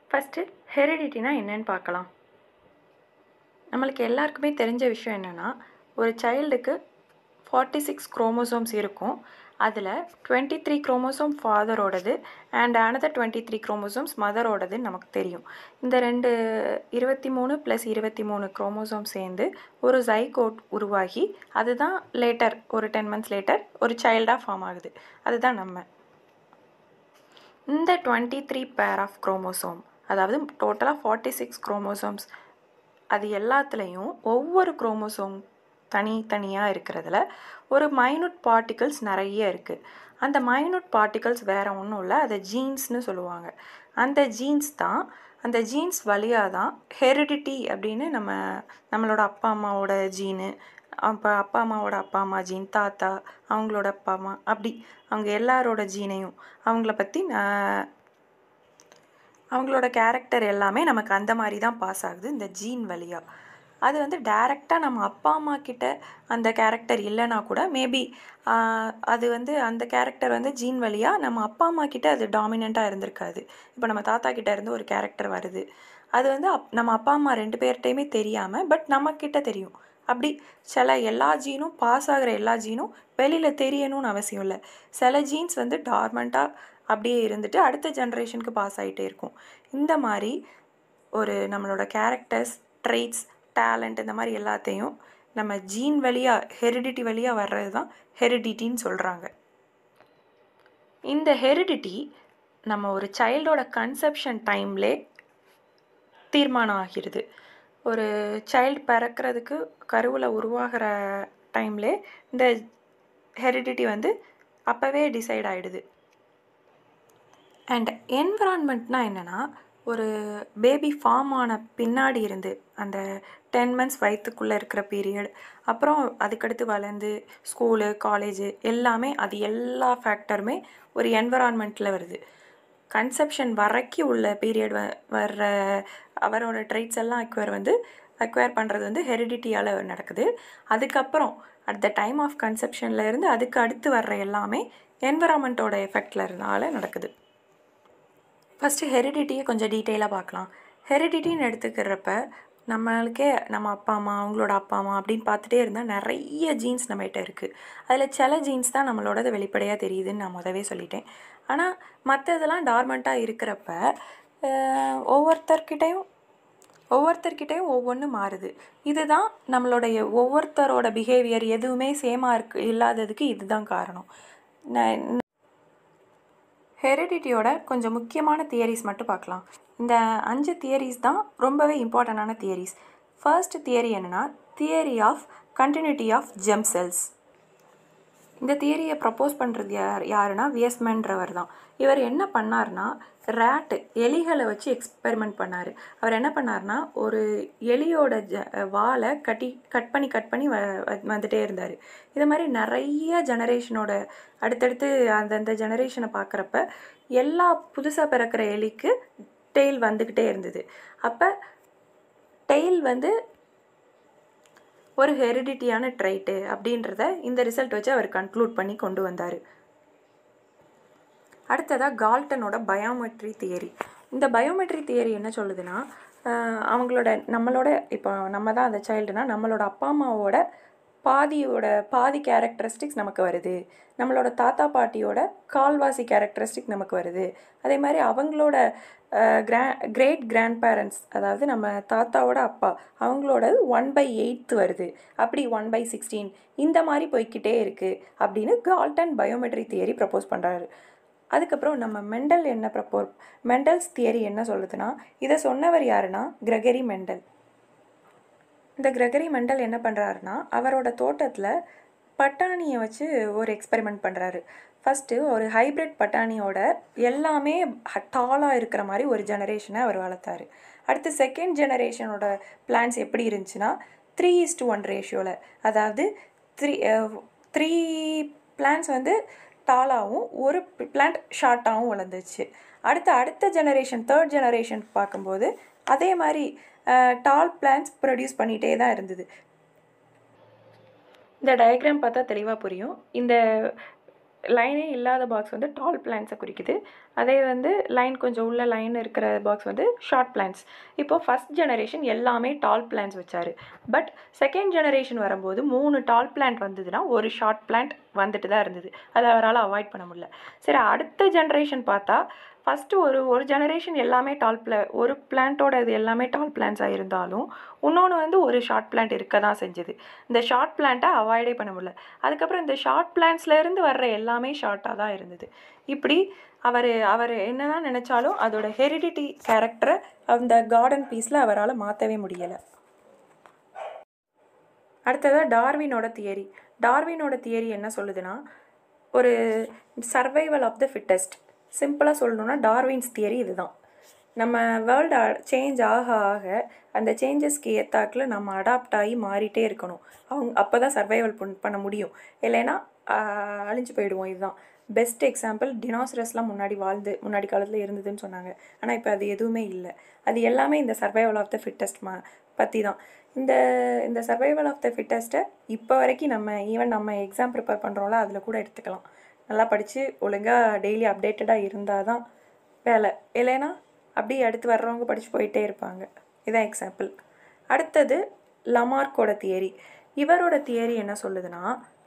First ஹெரிடிட்டினா என்னன்னு பார்க்கலாம் நம்மளுக்கு எல்லாருக்குமே தெரிஞ்ச விஷயம் என்னென்னா ஒரு சைல்டுக்கு ஃபார்ட்டி சிக்ஸ் குரோமோசோம்ஸ் இருக்கும் அதில் டுவெண்ட்டி த்ரீ குரோமோசோம் ஃபாதரோடது and another twenty three chromosomes மதரோடதுன்னு நமக்கு தெரியும் இந்த ரெண்டு இருபத்தி மூணு ப்ளஸ் இருபத்தி மூணு குரோமோசோம் சேர்ந்து ஒரு ஜைகோட் உருவாகி அதுதான் லேட்டர் ஒரு டென் மந்த்ஸ் லேட்டர் ஒரு சைல்டாக ஃபார்ம் ஆகுது அதுதான் நம்ம இந்த twenty three pair of chromosome அதாவது டோட்டலாக ஃபார்ட்டி சிக்ஸ் குரோமோசோம்ஸ் அது எல்லாத்துலேயும் ஒவ்வொரு குரோமோசோம் தனித்தனியாக இருக்கிறதுல ஒரு மைனூட் பார்ட்டிகல்ஸ் நிறைய இருக்குது அந்த மைனூட் பார்ட்டிகல்ஸ் வேறு ஒன்றும் இல்லை அதை ஜீன்ஸ்னு சொல்லுவாங்க அந்த ஜீன்ஸ் தான் அந்த ஜீன்ஸ் வழியாக தான் ஹெரிடிட்டி அப்படின்னு நம்ம நம்மளோட அப்பா அம்மாவோட ஜீனு அப்போ அப்பா அம்மாவோட அப்பா அம்மா ஜீன் தாத்தா அவங்களோட அப்பா அம்மா அப்படி அவங்க எல்லாரோட ஜீனையும் அவங்கள பற்றி நான் அவங்களோட கேரக்டர் எல்லாமே நமக்கு அந்த மாதிரி தான் பாஸ் ஆகுது இந்த ஜீன் வழியாக அது வந்து டைரெக்டாக நம்ம அப்பா அம்மா கிட்ட அந்த கேரக்டர் இல்லைனா கூட மேபி அது வந்து அந்த கேரக்டர் வந்து ஜீன் வழியாக நம்ம அப்பா அம்மா கிட்ட அது டாமினண்ட்டாக இருந்திருக்காது இப்போ நம்ம தாத்தா கிட்ட இருந்து ஒரு கேரக்டர் வருது அது வந்து அப் நம்ம அப்பா அம்மா ரெண்டு பேர்கிட்டையுமே தெரியாமல் பட் நம்மக்கிட்ட தெரியும் அப்படி சில எல்லா ஜீனும் பாஸ் ஆகிற எல்லா ஜீனும் வெளியில் தெரியணும்னு அவசியம் இல்லை சில ஜீன்ஸ் வந்து டார்மெண்ட்டாக அப்படியே இருந்துட்டு அடுத்த ஜென்ரேஷனுக்கு பாஸ் ஆகிட்டே இருக்கும் இந்த மாதிரி ஒரு நம்மளோட கேரக்டர்ஸ் ட்ரெய்ட்ஸ் டேலண்ட் இந்த மாதிரி எல்லாத்தையும் நம்ம ஜீன் வழியாக ஹெரிடிட்டி வழியாக வர்றது தான் ஹெரிடிட்டின்னு சொல்கிறாங்க இந்த ஹெரிடிட்டி நம்ம ஒரு சைல்டோட கன்செப்ஷன் டைம்லே தீர்மானம் ஆகிறது ஒரு சைல்டு பிறக்கிறதுக்கு கருவில் உருவாகிற டைம்லே இந்த ஹெரிடிட்டி வந்து அப்போவே டிசைட் ஆகிடுது அண்ட் என்விரான்மெண்ட்னால் என்னென்னா ஒரு பேபி ஃபார்ம் ஆன பின்னாடி இருந்து அந்த டென் மந்த்ஸ் வயிற்றுக்குள்ளே இருக்கிற பீரியட் அப்புறம் அதுக்கடுத்து வளர்ந்து ஸ்கூலு காலேஜு எல்லாமே அது எல்லா ஃபேக்டருமே ஒரு என்விரான்மெண்ட்டில் வருது கன்செப்ஷன் வரைக்கும் உள்ள பீரியட் வ வர்ற அவரோட ட்ரைட்ஸ் எல்லாம் அக்வயர் வந்து அக்வயர் பண்ணுறது வந்து ஹெரிடிட்டியால் நடக்குது அதுக்கப்புறம் அட் த டைம் ஆஃப் கன்செப்ஷனில் இருந்து அதுக்கு அடுத்து வர்ற எல்லாமே என்விரான்மெண்ட்டோட எஃபெக்டில் இருந்தால நடக்குது ஃபஸ்ட்டு ஹெரிடிட்டியை கொஞ்சம் டீட்டெயிலாக பார்க்கலாம் ஹெரிடிட்டின்னு எடுத்துக்கிறப்ப நம்மளுக்கே நம்ம அப்பா அம்மா அவங்களோட அப்பா அம்மா அப்படின்னு பார்த்துட்டே இருந்தால் நிறைய ஜீன்ஸ் நம்மகிட்ட இருக்குது அதில் சில ஜீன்ஸ் தான் நம்மளோடது வெளிப்படையாக தெரியுதுன்னு நான் முதவே சொல்லிட்டேன் ஆனால் மற்ற இதெல்லாம் டார்மெண்ட்டாக இருக்கிறப்ப ஒவ்வொருத்தர்கிட்டையும் ஒவ்வொருத்தர்கிட்டையும் ஒவ்வொன்று மாறுது இதுதான் நம்மளுடைய ஒவ்வொருத்தரோட பிஹேவியர் எதுவுமே சேமாக இருக்கு இல்லாததுக்கு இதுதான் காரணம் நான் ஹெரிடிட்டியோட கொஞ்சம் முக்கியமான தியரிஸ் மட்டும் பார்க்கலாம் இந்த அஞ்சு தியரிஸ் தான் ரொம்பவே இம்பார்ட்டண்டான தியரிஸ் ஃபர்ஸ்ட் தியரி என்னென்னா theory of continuity of germ cells இந்த தியரியை ப்ரப்போஸ் பண்ணுறது யார் யாருன்னா வியஸ்மென்றவர் தான் இவர் என்ன பண்ணார்னா ரேட்டு எலிகளை வச்சு எக்ஸ்பெரிமெண்ட் பண்ணார் அவர் என்ன பண்ணார்னா ஒரு எலியோட ஜ வாலை கட்டி கட் பண்ணி கட் பண்ணி வ வந்துட்டே இருந்தார் இது மாதிரி நிறைய ஜெனரேஷனோட அடுத்தடுத்து அந்தந்த ஜெனரேஷனை பார்க்குறப்ப எல்லா புதுசாக பிறக்கிற எலிக்கு டெய்ல் வந்துக்கிட்டே இருந்தது அப்போ டெய்ல் வந்து ஒரு ஹெரிடிட்டியான ட்ரைட்டு அப்படின்றத இந்த ரிசல்ட் வச்சு அவர் கன்க்ளூட் பண்ணி கொண்டு வந்தார் அடுத்ததாக கால்டனோட பயோமெட்ரி தியரி இந்த பயோமெட்ரி தியரி என்ன சொல்லுதுன்னா அவங்களோட நம்மளோட இப்போ நம்ம தான் அந்த சைல்டுனா நம்மளோட அப்பா அம்மாவோட பாதியோட பாதி கேரக்டரிஸ்டிக்ஸ் நமக்கு வருது நம்மளோட தாத்தா பாட்டியோட கால்வாசி கேரக்டரிஸ்டிக் நமக்கு வருது அதே மாதிரி அவங்களோட கிரா கிரேட் கிராண்ட் பேரண்ட்ஸ் அதாவது நம்ம தாத்தாவோட அப்பா அவங்களோட ஒன் பை எயித்து வருது அப்படி ஒன் பை சிக்ஸ்டீன் இந்த மாதிரி போய்கிட்டே இருக்குது அப்படின்னு கால்டன் பயோமெட்ரி தியரி ப்ரப்போஸ் பண்ணுறாரு அதுக்கப்புறம் நம்ம மெண்டல் என்ன ப்ரப்போ மெண்டல்ஸ் தியரி என்ன சொல்லுதுன்னா இதை சொன்னவர் யாருன்னா கிரகரி மெண்டல் இந்த கிரகரி மெண்டல் என்ன பண்ணுறாருன்னா அவரோட தோட்டத்தில் பட்டாணியை வச்சு ஒரு எக்ஸ்பெரிமெண்ட் பண்ணுறாரு ஃபஸ்ட்டு ஒரு ஹைப்ரிட் பட்டாணியோட எல்லாமே டாலாக இருக்கிற மாதிரி ஒரு ஜெனரேஷனை அவர் வளர்த்தாரு அடுத்து செகண்ட் ஜெனரேஷனோட பிளான்ஸ் எப்படி இருந்துச்சுன்னா த்ரீ இஸ்டு ஒன் ரேஷியோவில் அதாவது த்ரீ த்ரீ பிளான்ஸ் வந்து டாலாகவும் ஒரு பிளான்ட் ஷார்ட்டாகவும் வளர்ந்துச்சு அடுத்து அடுத்த ஜெனரேஷன் தேர்ட் ஜெனரேஷன் பார்க்கும்போது அதே மாதிரி டால் பிளான்ஸ் ப்ரொடியூஸ் பண்ணிகிட்டே தான் இருந்தது இந்த டயக்ராம் பார்த்தா தெளிவாக புரியும் இந்த லைனே இல்லாத பாக்ஸ் வந்து டால் பிளான்ஸை குறிக்குது அதே வந்து லைன் கொஞ்சம் உள்ள லைன் இருக்கிற பாக்ஸ் வந்து ஷார்ட் பிளான்ஸ் இப்போது ஃபஸ்ட் ஜெனரேஷன் எல்லாமே டால் பிளான்ஸ் வச்சார் பட் செகண்ட் ஜெனரேஷன் வரும்போது மூணு டால் பிளான்ட் வந்ததுன்னா ஒரு ஷார்ட் பிளான்ட் வந்துட்டு தான் இருந்தது அதை அவரால் அவாய்ட் பண்ண முடியல சரி அடுத்த ஜெனரேஷன் பார்த்தா ஃபஸ்ட்டு ஒரு ஒரு ஜெனரேஷன் எல்லாமே டால் பிளா ஒரு பிளான்ட்டோட இது எல்லாமே டால் பிளான்ஸாக இருந்தாலும் இன்னொன்று வந்து ஒரு ஷார்ட் பிளான்ட் இருக்க தான் செஞ்சுது இந்த ஷார்ட் பிளான்ட்டை அவாய்டே பண்ண முடியல அதுக்கப்புறம் இந்த ஷார்ட் பிளான்ஸ்லேருந்து வர்ற எல்லாமே ஷார்ட்டாக தான் இருந்தது இப்படி அவர் அவர் என்ன தான் நினச்சாலும் அதோட ஹெரிடிட்டி கேரக்டரை அந்த கார்டன் பீஸில் அவரால் மாற்றவே முடியலை அடுத்ததாக டார்வினோட தியரி டார்வினோட தியரி என்ன சொல்லுதுன்னா ஒரு சர்வைவல் ஆஃப் த ஃபிட்டஸ்ட் சிம்பிளாக சொல்லணுன்னா டார்வின்ஸ் தியரி இதுதான் நம்ம வேர்ல்டு சேஞ்ச் ஆக ஆக அந்த சேஞ்சஸ்க்கு ஏத்தாக்கில் நம்ம அடாப்ட் ஆகி மாறிட்டே இருக்கணும் அவங்க அப்போ தான் சர்வைவல் பண்ண முடியும் இல்லைன்னா ஆஹ், அழிஞ்சு போயிடுவோம் இதுதான் பெஸ்ட் எக்ஸாம்பிள் டினாசரஸ்லாம் முன்னாடி வாழ்ந்து முன்னாடி காலத்தில் இருந்ததுன்னு சொன்னாங்க ஆனால் இப்போ அது எதுவுமே இல்லை அது எல்லாமே இந்த சர்வைவல் ஆஃப் த ஃபிட்டஸ்ட் மா பற்றி தான் இந்த இந்த சர்வைவல் ஆஃப் த ஃபிட்டஸ்ட்டை இப்போ வரைக்கும் நம்ம ஈவன் நம்ம எக்ஸாம் ப்ரிப்பேர் பண்ணுறோம்ல அதில் கூட எடுத்துக்கலாம் நல்லா படித்து ஒழுங்காக டெய்லி அப்டேட்டடாக இருந்தால் தான் வேலை இல்லைன்னா அப்படியே அடுத்து வர்றவங்க படித்து போயிட்டே இருப்பாங்க இதான் எக்ஸாம்பிள் அடுத்தது லமார்க்கோட தியரி இவரோட தியரி என்ன சொல்லுதுன்னா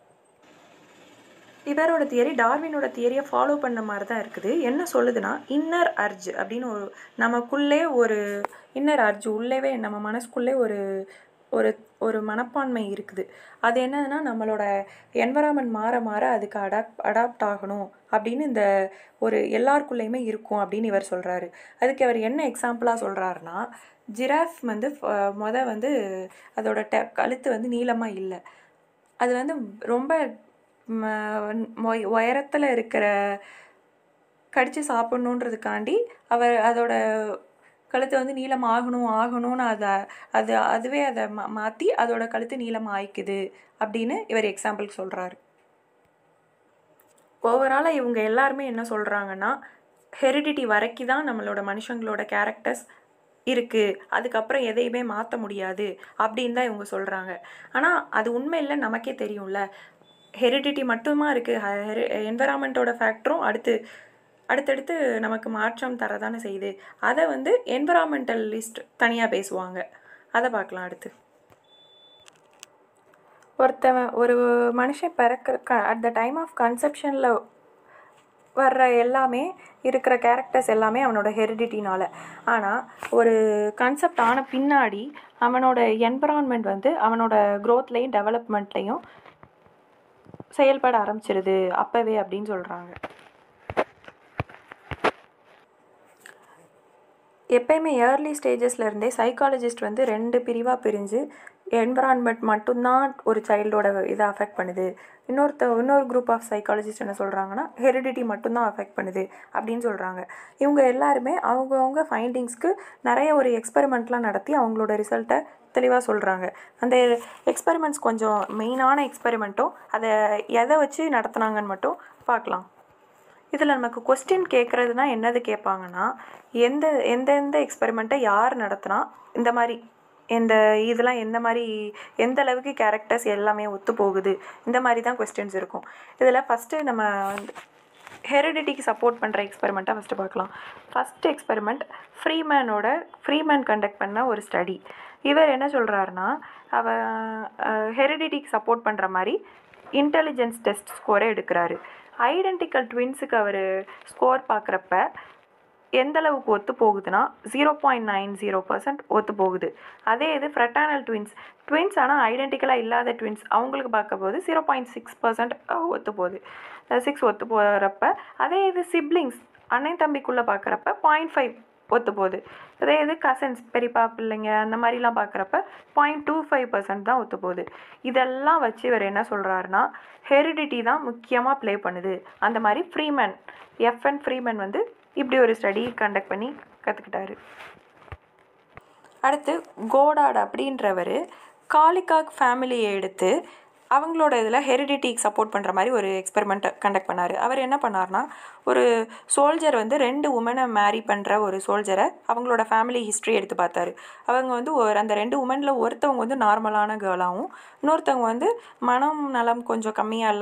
இவரோட தியரி டார்வினோட தியரியை ஃபாலோ பண்ண மாதிரி தான் இருக்குது என்ன சொல்லுதுன்னா இன்னர் அர்ஜ் அப்படின்னு ஒரு நமக்குள்ளே ஒரு இன்னர் அர்ஜ் உள்ளேவே நம்ம மனசுக்குள்ளே ஒரு ஒரு ஒரு மனப்பான்மை இருக்குது அது என்னதுன்னா நம்மளோட என்வரான்மெண்ட் மாற மாற அதுக்கு அடாப்ட் அடாப்ட் ஆகணும் அப்படின்னு இந்த ஒரு எல்லாருக்குள்ளேயுமே இருக்கும் அப்படின்னு இவர் சொல்கிறாரு அதுக்கு அவர் என்ன எக்ஸாம்பிளாக சொல்கிறாருன்னா ஜிராஃப் வந்து ஃப- மொத வந்து அதோட டெ கழுத்து வந்து நீளமாக இல்லை அது வந்து ரொம்ப உயரத்தில் இருக்கிற கடித்து சாப்பிட்ணுன்றதுக்காண்டி அவர் அதோட கழுத்து வந்து நீளம் ஆகணும் ஆகணும்னு அதை அது அதுவே அதை மா மாற்றி அதோட கழுத்து நீளம் ஆயிக்குது அப்படின்னு இவர் எக்ஸாம்பிளுக்கு சொல்கிறாரு ஓவராலாக இவங்க எல்லாருமே என்ன சொல்கிறாங்கன்னா ஹெரிடிட்டி வரைக்கும் தான் நம்மளோட மனுஷங்களோட கேரக்டர்ஸ் இருக்குது அதுக்கப்புறம் எதையுமே மாற்ற முடியாது அப்படின்னு தான் இவங்க சொல்கிறாங்க ஆனால் அது உண்மை இல்லை நமக்கே தெரியும்ல ஹெரிடிட்டி மட்டுமா இருக்குது என்வரான்மெண்ட்டோட ஃபேக்டரும் அடுத்து அடுத்தடுத்து நமக்கு மாற்றம் தரதானே செய்யுது அதை வந்து என்வரான்மெண்டலிஸ்ட் தனியாக பேசுவாங்க அதை பார்க்கலாம் அடுத்து ஒருத்தவன் ஒரு மனுஷன் பிறக்கிற க அட் த டைம் ஆஃப் கன்செப்ஷனில் வர்ற எல்லாமே இருக்கிற கேரக்டர்ஸ் எல்லாமே அவனோட ஹெரிடிட்டினால ஆனால் ஒரு கான்செப்ட் ஆன பின்னாடி அவனோட என்வரான்மெண்ட் வந்து அவனோட க்ரோத்லேயும் டெவலப்மெண்ட்லேயும் செயல்பட ஆரம்பிச்சிருது அப்போவே அப்படின்னு சொல்கிறாங்க எப்பயுமே ஏர்லி ஸ்டேஜஸ்ல இருந்தே சைக்காலஜிஸ்ட் வந்து ரெண்டு பிரிவாக பிரிஞ்சு என்வரான்மெண்ட் மட்டும்தான் ஒரு சைல்டோட இதை அஃபெக்ட் பண்ணுது இன்னொருத்த இன்னொரு குரூப் ஆஃப் சைக்காலஜிஸ்ட் என்ன சொல்கிறாங்கன்னா ஹெரிடிட்டி மட்டும்தான் அஃபெக்ட் பண்ணுது அப்படின்னு சொல்கிறாங்க இவங்க எல்லாருமே அவங்கவுங்க ஃபைண்டிங்ஸ்க்கு நிறைய ஒரு எக்ஸ்பெரிமெண்ட்லாம் நடத்தி அவங்களோட ரிசல்ட்டை தெளிவாக சொல்கிறாங்க அந்த எக்ஸ்பெரிமெண்ட்ஸ் கொஞ்சம் மெயினான எக்ஸ்பெரிமெண்ட்டும் அதை எதை வச்சு நடத்துனாங்கன்னு மட்டும் பார்க்கலாம் இதில் நமக்கு கொஸ்டின் கேட்குறதுனா என்னது கேட்பாங்கன்னா எந்த எந்தெந்த எக்ஸ்பெரிமெண்ட்டை யார் நடத்துனா இந்த மாதிரி இந்த இதெல்லாம் எந்த மாதிரி எந்த அளவுக்கு கேரக்டர்ஸ் எல்லாமே ஒத்து போகுது இந்த மாதிரி தான் கொஸ்டின்ஸ் இருக்கும் இதில் ஃபஸ்ட்டு நம்ம வந்து ஹெரிடிட்டிக்கு சப்போர்ட் பண்ணுற எக்ஸ்பெரிமெண்ட்டாக ஃபஸ்ட்டு பார்க்கலாம் ஃபஸ்ட் எக்ஸ்பெரிமெண்ட் ஃப்ரீமேனோட ஃப்ரீமேன் கண்டக்ட் பண்ண ஒரு ஸ்டடி இவர் என்ன சொல்கிறாருன்னா அவ ஹெரிடிட்டிக்கு சப்போர்ட் பண்ணுற மாதிரி இன்டெலிஜென்ஸ் டெஸ்ட் ஸ்கோரை எடுக்கிறாரு ஐடென்டிக்கல் ட்வின்ஸுக்கு அவர் ஸ்கோர் பார்க்குறப்ப எந்த அளவுக்கு ஒத்து போகுதுன்னா zero point nine zero percent ஒத்து போகுது அதே இது ஃப்ரெட்டானல் ட்வின்ஸ் ட்வின்ஸ் ஆனால் ஐடென்டிக்கலாக இல்லாத ட்வின்ஸ் அவங்களுக்கு பார்க்கும்போது ஜீரோ பாயிண்ட் சிக்ஸ் பர்சன்ட் ஒத்து போகுது சிக்ஸ் ஒத்து போகிறப்ப அதே இது சிப்ளிங்ஸ் அண்ணன் தம்பிக்குள்ளே பார்க்குறப்ப பாயிண்ட் ஃபைவ் ஒத்து போகுது அதே இது கசின்ஸ் பெரியப்பா பிள்ளைங்க அந்த மாதிரிலாம் பார்க்குறப்ப பாயிண்ட் டூ ஃபைவ் பர்சன்ட் தான் ஒத்து போகுது இதெல்லாம் வச்சு இவர் என்ன சொல்கிறாருன்னா ஹெரிடிட்டி தான் முக்கியமாக ப்ளே பண்ணுது அந்த மாதிரி ஃப்ரீமேன் எஃப்என் ஃப்ரீமேன் வந்து இப்படி ஒரு ஸ்டடி கண்டக்ட் பண்ணி கற்றுக்கிட்டாரு அடுத்து கோடாட் அப்படின்றவர் காலிகாக் ஃபேமிலியை எடுத்து அவங்களோட இதில் ஹெரிடிட்டிக்கு சப்போர்ட் பண்ணுற மாதிரி ஒரு எக்ஸ்பெரிமெண்ட் கண்டக்ட் பண்ணார் அவர் என்ன பண்ணார்னா ஒரு சோல்ஜர் வந்து ரெண்டு உமனை மேரி பண்ணுற ஒரு சோல்ஜரை அவங்களோட ஃபேமிலி ஹிஸ்ட்ரி எடுத்து பார்த்தாரு அவங்க வந்து ஒரு அந்த ரெண்டு உமனில் ஒருத்தவங்க வந்து நார்மலான கேர்ளாகவும் இன்னொருத்தவங்க வந்து மனம் நலம் கொஞ்சம் கம்மியாக இல்லாத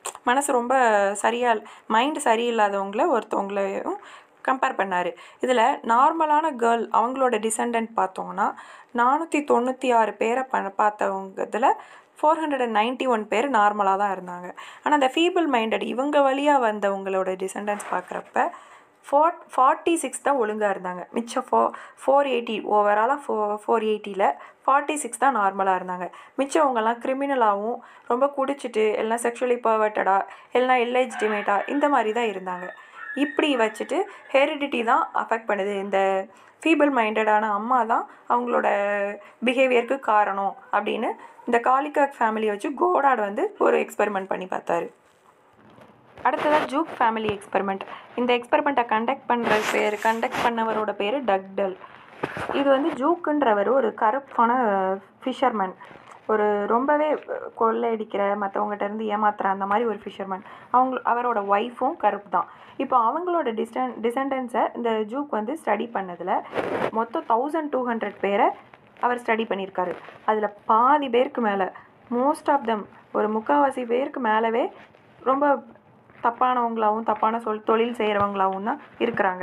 மனசு ரொம்ப சரியா மைண்டு சரியில்லாதவங்கள ஒருத்தவங்களையும் கம்பேர் பண்ணார் இதில் நார்மலான கேர்ள் அவங்களோட டிசெண்டன்ட் பார்த்தோம்னா நானூற்றி தொண்ணூற்றி ஆறு பேரை ப பார்த்தவங்க இதில் four hundred and ninety one பேர் நார்மலாக தான் இருந்தாங்க ஆனால் அந்த ஃபீபிள் மைண்டட் இவங்க வழியாக வந்தவங்களோட டிசெண்டன்ஸ் பார்க்குறப்ப ஃபோர் ஃபார்ட்டி சிக்ஸ் தான் ஒழுங்காக இருந்தாங்க மிச்சம் ஃபோ ஃபோர் எயிட்டி ஓவராலாக ஃபோ ஃபோர் எயிட்டியில் ஃபார்ட்டி சிக்ஸ் தான் நார்மலாக இருந்தாங்க மிச்சவங்கெல்லாம் கிரிமினலாகவும் ரொம்ப குடிச்சிட்டு எல்லாம் செக்ஷுவலி பர்வர்ட்டடாக எல்லாம் இல்லெஜிட்டிமேட்டாக இந்த மாதிரி தான் இருந்தாங்க இப்படி வச்சுட்டு ஹெரிடிட்டி தான் அஃபெக்ட் பண்ணுது இந்த ஃபீபிள் மைண்டடான அம்மா தான் அவங்களோட பிஹேவியருக்கு காரணம் அப்படின்னு இந்த காலிகாக் ஃபேமிலியை வச்சு கோடாட் வந்து ஒரு எக்ஸ்பெரிமெண்ட் பண்ணி பார்த்தாரு அடுத்ததாக ஜூக் ஃபேமிலி எக்ஸ்பெரிமெண்ட் இந்த எக்ஸ்பெரிமெண்ட்டை கண்டக்ட் பண்ணுற பேர் கண்டக்ட் பண்ணவரோட பேர் டக்டல் இது வந்து ஜூக்குன்றவர் ஒரு கருப்பான ஃபிஷர்மேன் ஒரு ரொம்பவே கொள்ளையடிக்கிற மற்றவங்ககிட்ட இருந்து ஏமாத்துற அந்த மாதிரி ஒரு ஃபிஷர்மேன் அவங்க அவரோட ஒய்ஃபும் கருப்பு தான் இப்போ அவங்களோட டிஸ்டன் டிசெண்டன்ஸை இந்த ஜூக் வந்து ஸ்டடி பண்ணதில் மொத்தம் தௌசண்ட் டூ ஹண்ட்ரட் பேரை அவர் ஸ்டடி பண்ணியிருக்காரு அதில் பாதி பேருக்கு மேலே மோஸ்ட் ஆஃப் தம் ஒரு முக்கால்வாசி பேருக்கு மேலவே ரொம்ப தப்பானவங்களாகவும் தப்பான சொல் தொழில் செய்கிறவங்களாகவும் தான் இருக்கிறாங்க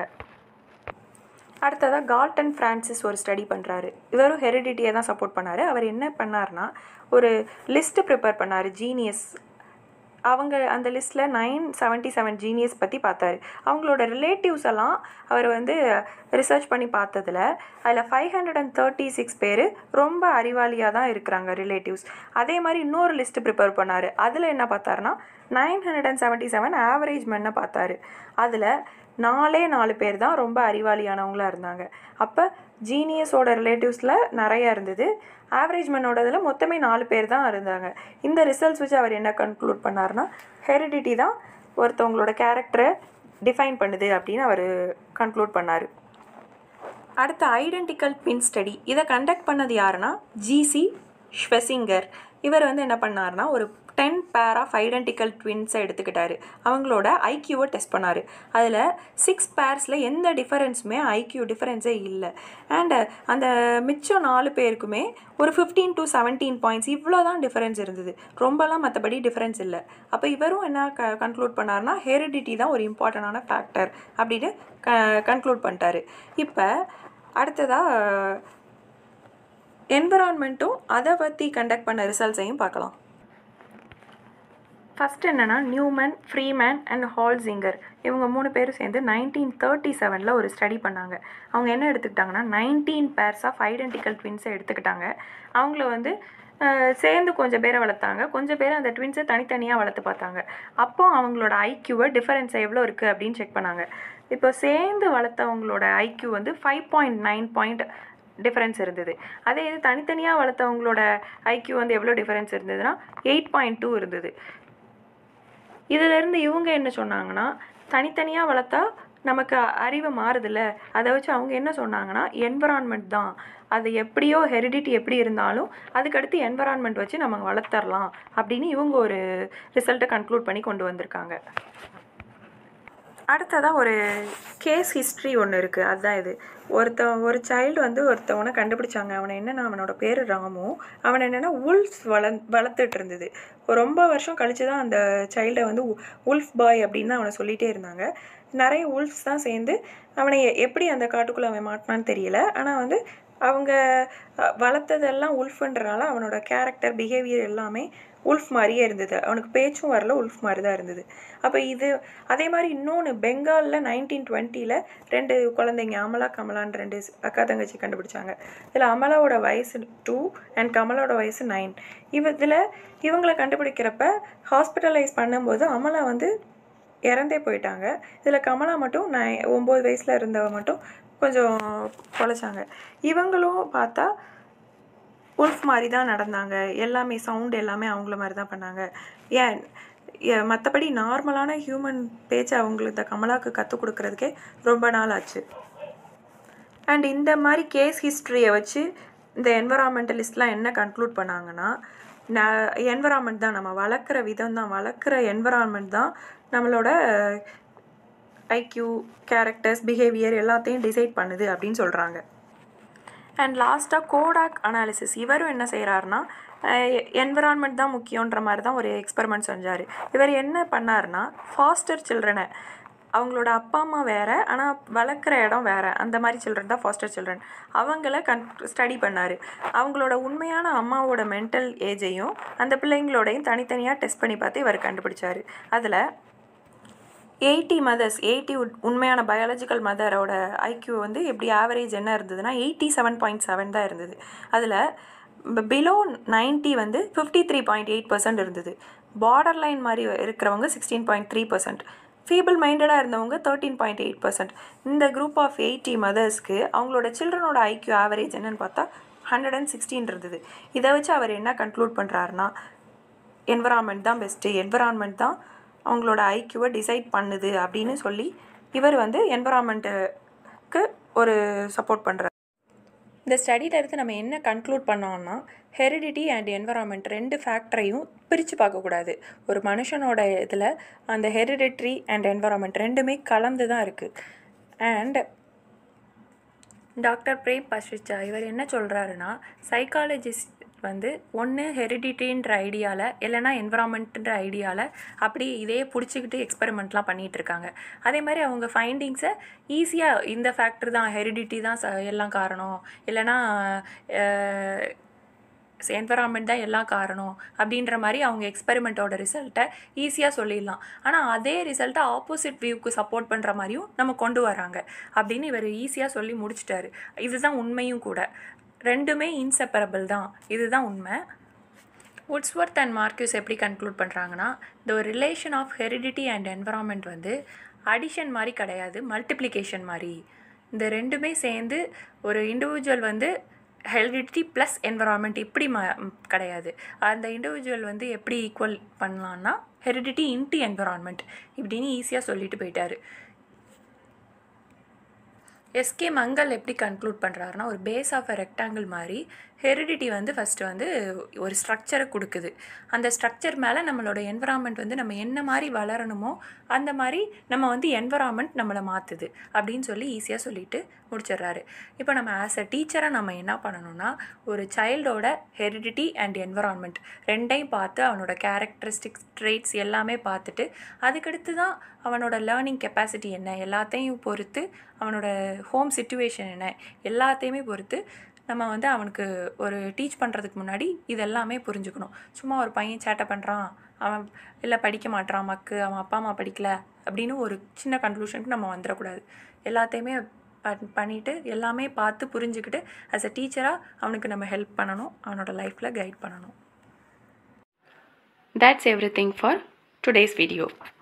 அடுத்ததாக கால்டன் ஃப்ரான்சிஸ் ஒரு ஸ்டடி பண்ணுறாரு இவரும் ஹெரிடிட்டியை தான் சப்போர்ட் பண்ணார் அவர் என்ன பண்ணார்னா ஒரு லிஸ்ட்டு ப்ரிப்பேர் பண்ணார் ஜீனியஸ் அவங்க அந்த லிஸ்ட்டில் நைன் செவன்ட்டி செவன் ஜீனியஸ் பற்றி பார்த்தாரு அவங்களோட ரிலேட்டிவ்ஸ் எல்லாம் அவர் வந்து ரிசர்ச் பண்ணி பார்த்ததில் அதில் five hundred and thirty six பேர் ரொம்ப அறிவாளியாக தான் இருக்கிறாங்க ரிலேட்டிவ்ஸ் அதே மாதிரி இன்னொரு லிஸ்ட்டு ப்ரிப்பேர் பண்ணார் அதில் என்ன பார்த்தாருன்னா nine hundred and seventy seven average மென்னை பார்த்தாரு அதில் நாலே நாலு பேர் தான் ரொம்ப அறிவாளியானவங்களாக இருந்தாங்க அப்போ ஜீனியஸோட ரிலேட்டிவ்ஸில் நிறையா இருந்தது ஆவரேஜ் மேனோடதில் மொத்தமே நாலு பேர் தான் இருந்தாங்க இந்த ரிசல்ட்ஸ் வச்சு அவர் என்ன கன்க்ளூட் பண்ணார்னா ஹெரிடிட்டி தான் ஒருத்தவங்களோட கேரக்டரை டிஃபைன் பண்ணுது அப்படின்னு அவர் கன்க்ளூட் பண்ணார் அடுத்த ஐடென்டிக்கல் பின் ஸ்டடி இதை கண்டக்ட் பண்ணது யாருன்னா ஜிசி ஷ்வெசிங்கர் இவர் வந்து என்ன பண்ணார்னா ஒரு டென் பேர் ஆஃப் ஐடென்டிக்கல் ட்வின்ஸை எடுத்துக்கிட்டாரு அவங்களோட ஐக்யூவை டெஸ்ட் பண்ணார் அதில் சிக்ஸ் பேர்ஸில் எந்த டிஃபரன்ஸுமே ஐக்யூ டிஃபரன்ஸே இல்லை அண்டு அந்த மிச்சம் நாலு பேருக்குமே ஒரு ஃபிஃப்டீன் டு செவன்டீன் பாயிண்ட்ஸ் இவ்வளோ தான் டிஃபரன்ஸ் இருந்தது ரொம்பலாம் மற்றபடி டிஃபரன்ஸ் இல்லை அப்போ இவரும் என்ன க கன்க்ளூட் பண்ணார்னா ஹெரிடிட்டி தான் ஒரு இம்பார்ட்டண்டான ஃபேக்டர் அப்படின்னு க கன்க்ளூட் பண்ணிட்டாரு இப்போ அடுத்ததாக என்விரான்மெண்ட்டும் அதை பற்றி கண்டக்ட் பண்ண ரிசல்ட்ஸையும் பார்க்கலாம் ஃபஸ்ட் என்னென்னா நியூமன் ஃப்ரீமேன் அண்ட் ஹால்சிங்கர் இவங்க மூணு பேரும் சேர்ந்து நைன்டீன் தேர்ட்டி செவனில் ஒரு ஸ்டடி பண்ணாங்க அவங்க என்ன எடுத்துக்கிட்டாங்கன்னா நைன்டீன் பேர்ஸ் ஆஃப் ஐடென்டிக்கல் ட்வின்ஸை எடுத்துக்கிட்டாங்க அவங்கள வந்து சேர்ந்து கொஞ்சம் பேரை வளர்த்தாங்க கொஞ்சம் பேர் அந்த ட்வின்ஸை தனித்தனியாக வளர்த்து பார்த்தாங்க அப்போ அவங்களோட ஐக்யூவை டிஃபரன்ஸ் எவ்வளோ இருக்குது அப்படின்னு செக் பண்ணாங்க இப்போ சேர்ந்து வளர்த்தவங்களோட ஐக்யூ வந்து five point nine point difference இருந்தது அதே இது தனித்தனியாக வளர்த்தவங்களோட ஐக்யூ வந்து எவ்வளோ டிஃபரன்ஸ் இருந்ததுன்னா எயிட் பாயிண்ட் டூ இருந்தது இதிலேருந்து இவங்க என்ன சொன்னாங்கன்னா தனித்தனியாக வளர்த்தா நமக்கு அறிவு மாறுதில்ல அதை வச்சு அவங்க என்ன சொன்னாங்கன்னா என்வரான்மெண்ட் தான் அது எப்படியோ ஹெரிடிட்டி எப்படி இருந்தாலும் அதுக்கடுத்து என்வரான்மெண்ட் வச்சு நம்ம வளர்த்தரலாம் அப்படின்னு இவங்க ஒரு ரிசல்ட்டை கன்க்ளூட் பண்ணி கொண்டு வந்திருக்காங்க அடுத்ததாக ஒரு கேஸ் ஹிஸ்ட்ரி ஒன்று இருக்குது அதுதான் இது ஒருத்தன் ஒரு சைல்டு வந்து ஒருத்தவனை கண்டுபிடிச்சாங்க அவனை என்னென்னா அவனோட பேர் ராமு அவனை என்னென்னா உல்ஃப் வள வளர்த்துட்டு இருந்தது ரொம்ப வருஷம் கழிச்சு தான் அந்த சைல்டை வந்து உல்ஃப் பாய் அப்படின்னு தான் அவனை சொல்லிகிட்டே இருந்தாங்க நிறைய உல்ஃப்ஸ் தான் சேர்ந்து அவனை எ- எப்படி அந்த காட்டுக்குள்ளே அவன் மாட்டினான்னு தெரியல ஆனால் வந்து அவங்க அஹ், வளர்த்ததெல்லாம் உல்ஃப்ன்றனால அவனோட கேரக்டர் பிஹேவியர் எல்லாமே உல்ஃப் மாதிரியே இருந்தது அவனுக்கு பேச்சும் வரல உல்ஃப் மாதிரி தான் இருந்தது அப்போ இது அதே மாதிரி இன்னொன்று பெங்காலில் நைன்டீன் டுவெண்ட்டியில் ரெண்டு குழந்தைங்க அமலா கமலான்னு ரெண்டு ஸ்- அக்கா தங்கச்சி கண்டுபிடிச்சாங்க இதில் அமலாவோட வயசு டூ அண்ட் கமலோட வயசு நைன் இவ இதில் இவங்களை கண்டுபிடிக்கிறப்ப ஹாஸ்பிட்டலைஸ் பண்ணும்போது அமலா வந்து இறந்தே போயிட்டாங்க இதில் கமலா மட்டும் நை ஒம்பது வயசில் இருந்தவ மட்டும் கொஞ்சம் பொழைச்சாங்க இவங்களும் பார்த்தா உல்ஃப் மாதிரி தான் நடந்தாங்க எல்லாமே சவுண்ட் எல்லாமே அவங்கள மாதிரி தான் பண்ணாங்க ஏன் மற்றபடி நார்மலான ஹியூமன் பேச்சு அவங்களுக்கு இந்த கமலாவுக்கு கற்றுக் கொடுக்கறதுக்கே ரொம்ப நாள் ஆச்சு அண்ட் இந்த மாதிரி கேஸ் ஹிஸ்ட்ரியை வச்சு இந்த என்வரான்மெண்டலிஸ்ட்லாம் என்ன கன்க்ளூட் பண்ணாங்கன்னா என்வரான்மெண்ட் தான் நம்ம வளர்க்குற விதம் தான் வளர்க்குற என்வரான்மெண்ட் தான் நம்மளோட ஐக்யூ கேரக்டர்ஸ் பிஹேவியர் எல்லாத்தையும் டிசைட் பண்ணுது அப்படின்னு சொல்கிறாங்க அண்ட் லாஸ்ட்டாக கோடாக் அனாலிசிஸ் இவரும் என்ன செய்கிறாருன்னா என்விரான்மெண்ட் தான் முக்கியன்ற மாதிரி தான் ஒரு எக்ஸ்பெரிமெண்ட் செஞ்சார் இவர் என்ன பண்ணாருன்னா ஃபாஸ்டர் சில்ட்ரனை அவங்களோட அப்பா அம்மா வேறு ஆனால் வளர்க்குற இடம் வேறு அந்த மாதிரி சில்ட்ரன் தான் ஃபாஸ்டர் சில்ட்ரன் அவங்கள கன் ஸ்டடி பண்ணார் அவங்களோட உண்மையான அம்மாவோட மென்டல் ஏஜையும் அந்த பிள்ளைங்களோடையும் தனித்தனியாக டெஸ்ட் பண்ணி பார்த்து இவர் கண்டுபிடிச்சார் அதில் எயிட்டி மதர்ஸ் எயிட்டி உண்மையான பயாலஜிக்கல் மதரோட ஐக்யூ வந்து எப்படி ஆவரேஜ் என்ன இருந்ததுன்னா எயிட்டி செவன் பாயிண்ட் செவன் தான் இருந்தது அதில் பிலோ நைன்ட்டி வந்து fifty three point eight percent இருந்தது பார்டர் லைன் மாதிரி இருக்கிறவங்க sixteen point three percent feeble மைண்டடாக இருந்தவங்க தேர்ட்டீன் பாயிண்ட் எயிட் பர்சன்ட் இந்த குரூப் ஆஃப் எயிட்டி மதர்ஸ்க்கு அவங்களோட சில்ட்ரனோட ஐக்யூ ஆவரேஜ் என்னன்னு பார்த்தா ஹண்ட்ரட் அண்ட் சிக்ஸ்டீன் இருந்தது இதை வச்சு அவர் என்ன கன்க்ளூட் பண்ணுறாருன்னா என்வரான்மெண்ட் தான் பெஸ்ட்டு என்வரான்மெண்ட் தான் அவங்களோட ஐக்யூவை டிசைட் பண்ணுது அப்படின்னு சொல்லி இவர் வந்து என்வரான்மெண்ட்டுக்கு ஒரு சப்போர்ட் பண்ணுறார் இந்த ஸ்டடியில் இருந்து நம்ம என்ன கன்க்ளூட் பண்ணோம்னா ஹெரிடிட்டி அண்ட் என்வரான்மெண்ட் ரெண்டு ஃபேக்டரையும் பிரித்து பார்க்கக்கூடாது ஒரு மனுஷனோட இதில் அந்த ஹெரிடிட்ரி அண்ட் என்வரான்மெண்ட் ரெண்டுமே கலந்து தான் இருக்குது அண்ட் டாக்டர் பிரேம் பஸ்ரிச்சா இவர் என்ன சொல்கிறாருன்னா சைக்காலஜிஸ்ட் வந்து ஒன்று ஹெரிடிட்டின்ற ஐடியாவில் இல்லைனா என்வரான்மெண்ட்ன்ற ஐடியாவில் அப்படி இதே பிடிச்சிக்கிட்டு எக்ஸ்பெரிமெண்ட்லாம் பண்ணிகிட்டு இருக்காங்க அதே மாதிரி அவங்க ஃபைண்டிங்ஸை ஈஸியாக இந்த ஃபேக்டர் தான் ஹெரிடிட்டி தான் ச எல்லாம் காரணம் இல்லைனா என்வரான்மெண்ட் தான் எல்லாம் காரணம் அப்படின்ற மாதிரி அவங்க எக்ஸ்பெரிமெண்ட்டோட ரிசல்ட்டை ஈஸியாக சொல்லிடலாம் ஆனால் அதே ரிசல்ட்டை ஆப்போசிட் வியூக்கு சப்போர்ட் பண்ணுற மாதிரியும் நம்ம கொண்டு வராங்க அப்படின்னு இவர் ஈஸியாக சொல்லி முடிச்சிட்டாரு இதுதான் உண்மையும் கூட ரெண்டுமே இன்செப்பரபிள் தான் இதுதான் உண்மை உட்ஸ்வர்த் அண்ட் மார்க்யூஸ் எப்படி கன்க்ளூட் பண்ணுறாங்கன்னா இந்த ஒரு relation of heredity and environment வந்து அடிஷன் மாதிரி கிடையாது மல்டிப்ளிகேஷன் மாதிரி இந்த ரெண்டுமே சேர்ந்து ஒரு இண்டிவிஜுவல் வந்து ஹெரிடிட்டி ப்ளஸ் என்வரான்மெண்ட் இப்படி ம கிடையாது அந்த இண்டிவிஜுவல் வந்து எப்படி ஈக்குவல் பண்ணலான்னா ஹெரிடிட்டி இன்ட்டு என்வரான்மெண்ட் இப்படின்னு ஈஸியாக சொல்லிட்டு போயிட்டாரு எஸ்கே மங்கள் எப்படி கன்க்ளூட் பண்ணுறாருனா ஒரு பேஸ் ஆஃப் அ ரெக்டாங்கிள் மாதிரி ஹெரிடிட்டி வந்து ஃபஸ்ட்டு வந்து ஒரு ஸ்ட்ரக்சரை கொடுக்குது அந்த ஸ்ட்ரக்சர் மேலே நம்மளோட என்வரான்மெண்ட் வந்து நம்ம என்ன மாதிரி வளரணுமோ அந்த மாதிரி நம்ம வந்து என்வரான்மெண்ட் நம்மளை மாற்றுது அப்படின்னு சொல்லி ஈஸியாக சொல்லிட்டு முடிச்சிடுறாரு இப்போ நம்ம ஆஸ் அ டீச்சராக நம்ம என்ன பண்ணணும்னா ஒரு சைல்டோட ஹெரிடிட்டி அண்ட் என்வரான்மெண்ட் ரெண்டையும் பார்த்து அவனோட கேரக்டரிஸ்டிக்ஸ் ட்ரேட்ஸ் எல்லாமே பார்த்துட்டு அதுக்கடுத்து தான் அவனோட லேர்னிங் கெப்பாசிட்டி என்ன எல்லாத்தையும் பொறுத்து அவனோட ஹோம் சுச்சுவேஷன் என்ன எல்லாத்தையுமே பொறுத்து நம்ம வந்து அவனுக்கு ஒரு டீச் பண்ணுறதுக்கு முன்னாடி இது எல்லாமே புரிஞ்சுக்கணும் சும்மா ஒரு பையன் சேட்டை பண்ணுறான் அவன் இல்லை படிக்க மாட்றான் மக்கு அவன் அப்பா அம்மா படிக்கல அப்படின்னு ஒரு சின்ன கன்க்ளூஷனுக்கு நம்ம வந்துடக்கூடாது எல்லாத்தையுமே பண் பண்ணிவிட்டு எல்லாமே பார்த்து புரிஞ்சுக்கிட்டு ஆஸ் அ டீச்சராக அவனுக்கு நம்ம ஹெல்ப் பண்ணணும் அவனோட லைஃப்பில் கைட் பண்ணணும் That's everything for today's video.